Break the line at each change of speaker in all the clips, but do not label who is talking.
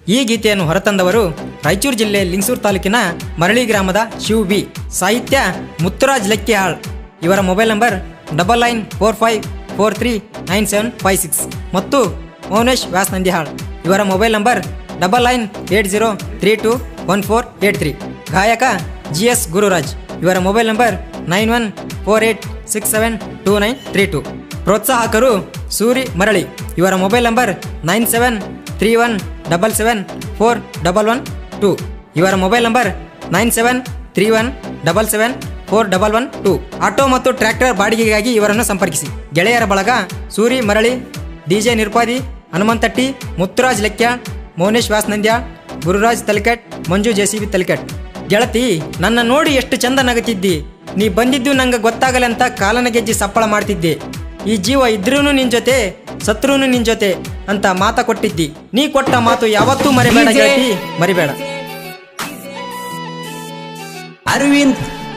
ಈ ಗೀತೆಯನ್ನು ಹೊರತಂದವರು ರಾಯಚೂರು ಜಿಲ್ಲೆ ಲಿಂಗಸೂರು ತಾಲೂಕಿನ ಮರಳಿ ಗ್ರಾಮದ ಶಿವ್ ಬಿ ಸಾಹಿತ್ಯ ಮುತ್ತುರಾಜ್ ಲೆಕ್ಕಿಹಾಳ್ ಇವರ mobile number double nine four five four three nine seven five six ಮತ್ತು ಮೌನೇಶ್ ವ್ಯಾಸ್ ನಂದಿಹಾಳ್ ಇವರ mobile number double nine eight zero three two one four eight three ಗಾಯಕ ಜಿ ಎಸ್ ಗುರುರಾಜ್ ಇವರ mobile number nine one four eight six seven two nine three two ಪ್ರೋತ್ಸಾಹಕರು ಸೂರಿ ಮರಳಿ ಇವರ mobile number nine seven three one double seven four double one two ಇವರ mobile number nine seven three one double seven four double one two auto ಮತ್ತು tractor ಬಾಡಿಗೆಗಾಗಿ ಇವರನ್ನು ಸಂಪರ್ಕಿಸಿ ಗೆಳೆಯರ ಬಳಗ Suri Marali DJ Nirpadi Hanumanthatti Muthuraj ಲೆಕ್ಯ ಮೌನೇಶ್ ವ್ಯಾಸ್ ನಂದ್ಯ ಗುರುರಾಜ್ ತಲಕೆಟ್ ಮಂಜು ಜೆಸಿಬಿ ತಲಕೆಟ್ ಗೆಳತಿ ನನ್ನ ನೋಡಿ ಎಷ್ಟು ಚಂದ ನಗತಿದ್ದಿ ನೀ ಬಂದಿದ್ದು ನಂಗೆ ಗೊತ್ತಾಗಲ್ಲ ಅಂತ ಕಾಲನ ಗೆಜ್ಜಿ ಸಪ್ಪಳ ಮಾಡ್ತಿದ್ದೆ ಈ ಜೀವ ಇದ್ರೂನು ನಿನ್ ಜೊತೆ ಸತ್ರುನು ನಿನ್ ಜೊತೆ ಅಂತ ಮಾತ ಕೊಟ್ಟಿದ್ದಿ ನೀ ಕೊಟ್ಟ ಮಾತು ಯಾವತ್ತೂ ಮರಿಬೇಡ
DJ.
ಗೆಳತಿ ಮರಿಬೇಡ
ಅರವಿಂದ್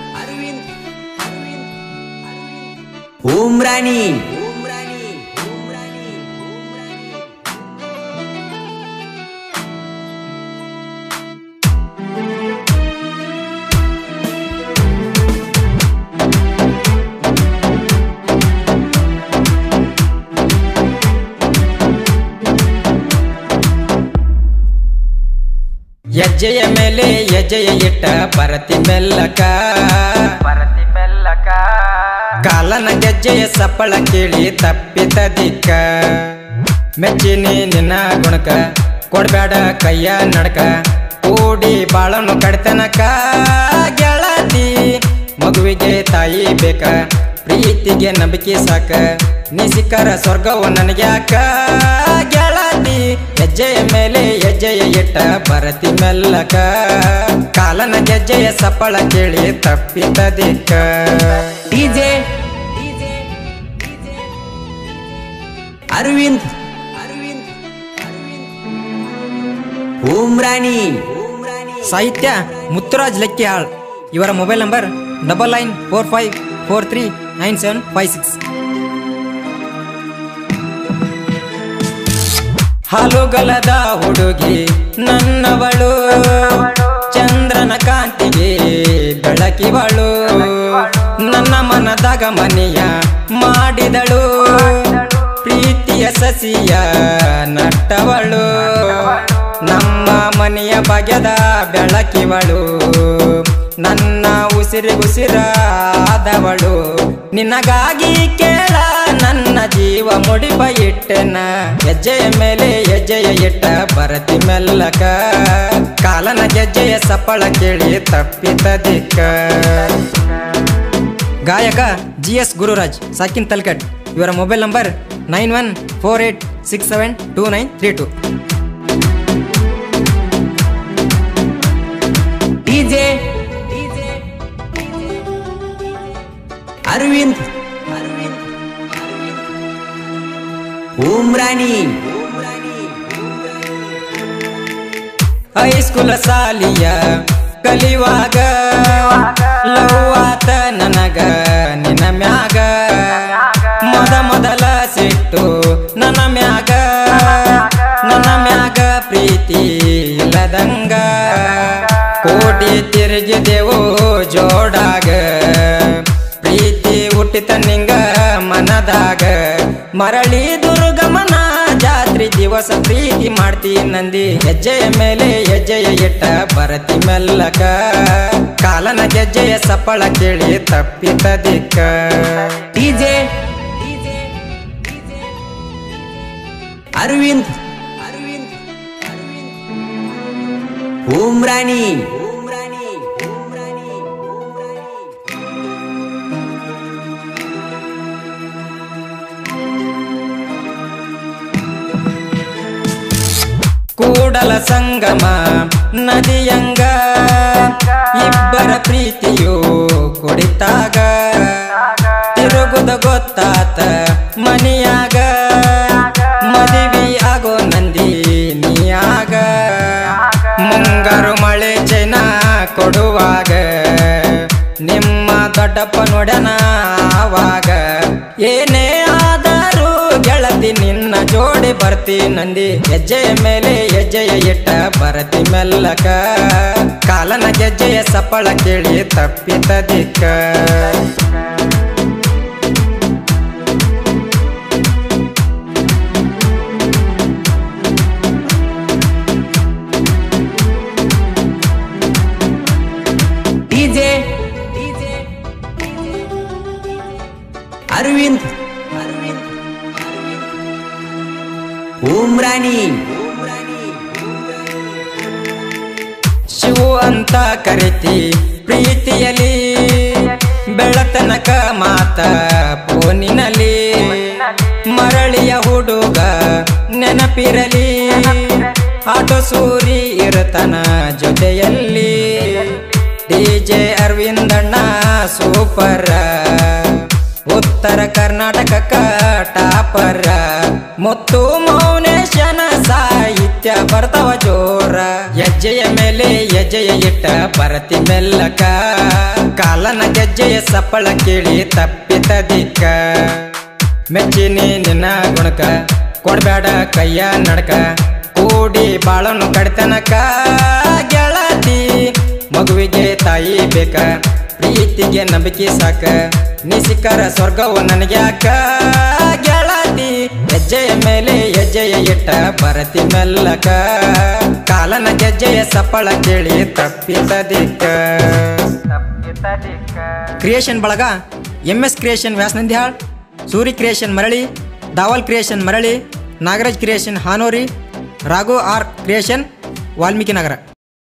ಉಮ್ರಾನಿ
ಹೆಜ್ಜೆಯ ಮೇಲೆ ಹೆಜ್ಜೆಯ ಇಟ್ಟ ಪರತಿ ಮೆಲ್ಲಕ
ಪರತಿ ಮೆಲ್ಲಕ
ಕಾಲನ ಗೆಜ್ಜೆಯ ಸಪ್ಪಳ ಕೇಳಿ ತಪ್ಪಿತ ದಿಕ್ಕ ಮೆಚ್ಚಿನಿ ನಿನ್ನ ಗುಣಕ ಕೊಡ್ಬೇಡ ಕೈಯ ನಡಕ ಕೂಡಿ ಬಾಳನು ಕಡ್ತನಕ ಗೆಳತಿ ಮಗುವಿಗೆ ತಾಯಿ ಬೇಕ ಪ್ರೀತಿಗೆ ನಂಬಿಕೆ ಸಾಕ ನೀ ಸಿಕ್ಕರ ಸ್ವರ್ಗವು ನನಗ್ಯಾಕ ಗೆಳತಿ ಹೆಜ್ಜೆಯ ಮೇಲೆ ಹೆಜ್ಜೆಯ ಇಟ್ಟ ಬರತಿ ಮೆಲ್ಲಕ ಕಾಲನ ಗೆಜ್ಜೆಯ ಸಪ್ಪಳ ಕೇಳಿ ತಪ್ಪಿತ ದಿಕ್ಕ
ಡಿಜೆ ಅರವಿಂದ್ ಉಮ್ರಾನಿ
ಸಾಹಿತ್ಯ ಮುತ್ತುರಾಜ್ ಲೆಕ್ಕಿಹಾಳ್ ಇವರ mobile number double nine four five four three nine seven five six ಹಾಲುಗಲದ ಹುಡುಗಿ ನನ್ನವಳು ಚಂದ್ರನ ಕಾಂತಿಗೆ ಬೆಳಕಿವಳು ನನ್ನ ಮನದಾಗ ಮನೆಯ ಮಾಡಿದಳು ಪ್ರೀತಿಯ ಸಸಿಯ ನಟ್ಟವಳು ನಮ್ಮ ಮನೆಯ ಬಗೆದ ಬೆಳಕಿವಳು ನನ್ನ ಉಸಿರಿಗುಸಿರಾದವಳು ನಿನಗಾಗಿ ಕೇಳ ನನ್ನ ಜೀವ ಮುಡಿಪ ಇಟ್ಟೆನ ಹೆಜ್ಜೆಯ ಮೇಲೆ ಹೆಜ್ಜೆಯ ಇಟ್ಟ ಬರತಿ ಮೆಲ್ಲಕ ಕಾಲನ ಗೆಜ್ಜೆಯ ಸಪ್ಪಳ ಕೇಳಿ ತಪ್ಪಿತ ದಿಕ್ಕ ಗಾಯಕ ಜಿ ಎಸ್ ಗುರುರಾಜ್ ಸಾಕಿನ್ ತಲ್ಕಟ್ ಇವರ mobile number nine one four eight six seven two nine three two
DJ Aravind Umrani
ಹೈಸ್ಕೂಲ ಸಾಲಿಯ ಕಲಿಯುವಾಗ ಲವ್ ಆತ ನನಗ ನಿನ್ನ ಮ್ಯಾಗ ಮೊದ ಮೊದಲ ಸಿಟ್ಟು ನನ್ನ ಮ್ಯಾಗ ನನ್ನ ಮ್ಯಾಗ ಪ್ರೀತಿ ಇಲ್ಲದಂಗ ಕೋಟಿ ತಿರುಗಿದೆವು ಜೋಡಾಗ ಪ್ರೀತಿ ಹುಟ್ಟಿತ ನಿಂಗ ಮನದಾಗ ಮರಳಿ ದುರ್ಗಮನ ಜಾತ್ರೆ ದಿವಸ ಪ್ರೀತಿ ಮಾಡ್ತಿ ನಂದಿ ಹೆಜ್ಜೆಯ ಮೇಲೆ ಹೆಜ್ಜೆಯ ಇಟ್ಟ ಬರತಿ ಮೆಲ್ಲಕ ಕಾಲನ ಗೆಜ್ಜೆಯ ಸಪ್ಪಳ ಕೇಳಿ ತಪ್ಪಿತ ದಿಕ್ಕ
ಡಿಜೆ ಅರವಿಂದ್ ಉಮ್ರಾನಿ
ಕೂಡಲ ಸಂಗಮ ನದಿಯಂಗ ಇಬ್ಬರ ಪ್ರೀತಿಯು ಕುಡಿತಾಗ ತಿರುಗುದ ಗೊತ್ತಾತ ಮನಿಯಾಗ ಮದುವೆ ಆಗೋ ನಂದಿ ನೀಯಾಗ ಮುಂಗಾರು ಮಳೆ ಚೈನ ಕೊಡುವಾಗ ನಿಮ್ಮ ದೊಡ್ಡಪ್ಪ ನೋಡ್ಯಾನ ಆವಾಗ ಏನೇ ಆದರೂ ಗೆಳತಿ ನಿನ್ನ ಜೋಡಿ ಬರ್ತಿ ನಂದಿ ಹೆಜ್ಜೆಯ ಮೇಲೆ ಹೆಜ್ಜೆಯ ಇಟ್ಟ ಮೆಲ್ಲಕ ಕಾಲನ ಗೆಜ್ಜೆಯ ಸಪ್ಪಳ ಕೇಳಿ ತಪ್ಪಿತ ದಿಕ್ಕ
ಡಿಜೆ ಅರವಿಂದ್ ಉಮ್ರಾಣಿ
ಶಿವು ಅಂತ ಕರಿತಿ ಪ್ರೀತಿಯಲಿ ಬೆಳತನಕ ಮಾತ ಫೋನಿನಲ್ಲಿ ಮರಳಿಯ ಹುಡುಗ ನೆನಪಿರಲಿ ಆಟೋ ಸೂರಿ ಇರತನ ಜೊತೆಯಲ್ಲಿ ಡಿಜೆ ಅರವಿಂದಣ್ಣ ಸೂಪರ್ ಉತ್ತರ ಕರ್ನಾಟಕಕ್ಕ ಟಾಪರ ಮುತ್ತು ಮೌನೇಶನ ಸಾಹಿತ್ಯ ಬರ್ತಾವ ಜೋರ ಹೆಜ್ಜೆಯ ಮೇಲೆ ಹೆಜ್ಜೆಯ ಇಟ್ಟ ಬರತಿ ಮೆಲ್ಲಕ ಕಾಲನ ಗೆಜ್ಜೆಯ ಸಪ್ಪಳ ಕೇಳಿ ತಪ್ಪಿತ ದಿಕ್ಕ ಮೆಚ್ಚಿನಿ ನಿನ್ನ ಗುಣಕ ಕೊಡ್ಬೇಡ ಕೈಯ ನಡಕ ಕೂಡಿ ಬಾಳನು ಕಡ್ತನಕ ಗೆಳತಿ ಮಗುವಿಗೆ ತಾಯಿ ಬೇಕ ಪ್ರೀತಿಗೆ ನಂಬಿಕೆ ಸಾಕ ನೀ ಸಿಕ್ಕರ ಸ್ವರ್ಗವು ನನಗ್ಯಾಕ ಗೆಳತಿ ಹೆಜ್ಜೆಯ ಮೇಲೆ ಹೆಜ್ಜೆಯ ಇಟ್ಟ ಬರತಿ ಮೆಲ್ಲಕ ಕಾಲನ ಗೆಜ್ಜೆಯ ಸಪ್ಪಳ ಕೇಳಿ ತಪ್ಪಿತ ದಿಕ್ಕ
ತಪ್ಪಿತ ದಿಕ್ಕ
ಕ್ರಿಯೇಷನ್ ಬಳಗ M S creation Vyasanandihal Suri creation Marali Dawal creation Marali Nagaraj creation ಹಾನೋರಿ ರಾಘು ಆರ್ ಕ್ರಿಯೇಷನ್ ವಾಲ್ಮೀಕಿ ನಗರ